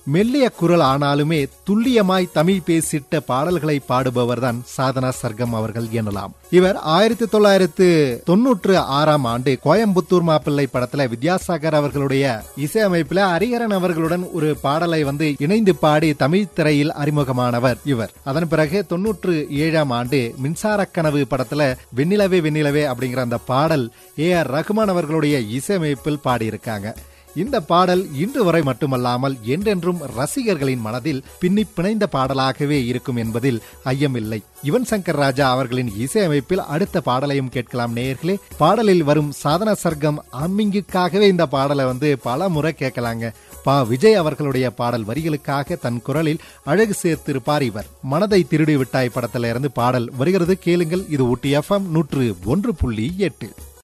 மெல்லிய குரல் ஆனாலுமே துல்லியமாய் தமிழ் பேசிட்ட பாடல்களை பாடுபவர்தான் சாதனா சர்க்கம் அவர்கள் எனலாம் இவர் ஆயிரத்தி தொள்ளாயிரத்து தொன்னூற்று ஆறாம் ஆண்டு கோயம்புத்தூர் மாப்பிள்ளை படத்துல வித்யாசாகர் அவர்களுடைய இசையமைப்புல ஹரிஹரன் அவர்களுடன் ஒரு பாடலை வந்து இணைந்து பாடி தமிழ் திரையில் அறிமுகமானவர் இவர் அதன் பிறகு தொன்னூற்று ஏழாம் ஆண்டு மின்சார கனவு படத்துல வெண்ணிலவே வெண்ணிலவே அப்படிங்கிற அந்த பாடல் ஏ ஆர் ரகுமான் அவர்களுடைய இசையமைப்பில் பாடியிருக்காங்க இந்த பாடல் இன்று வரை மட்டுமல்லாமல் என்றென்றும் ரசிகர்களின் மனதில் பின்னி பிணைந்த பாடலாகவே இருக்கும் என்பதில் ஐயமில்லை யுவன் சங்கர் ராஜா அவர்களின் இசையமைப்பில் அடுத்த பாடலையும் கேட்கலாம் நேயர்களே பாடலில் வரும் சாதன சர்க்கம் அம்மிங்குக்காகவே இந்த பாடலை வந்து பல முறை கேட்கலாங்க பா விஜய் அவர்களுடைய பாடல் வரிகளுக்காக தன் குரலில் அழகு சேர்த்திருப்பார் இவர் மனதை திருடி விட்டாய் படத்திலிருந்து பாடல் வருகிறது கேளுங்கள் இது ஊட்டி எஃப்எம் நூற்று ஒன்று புள்ளி எட்டு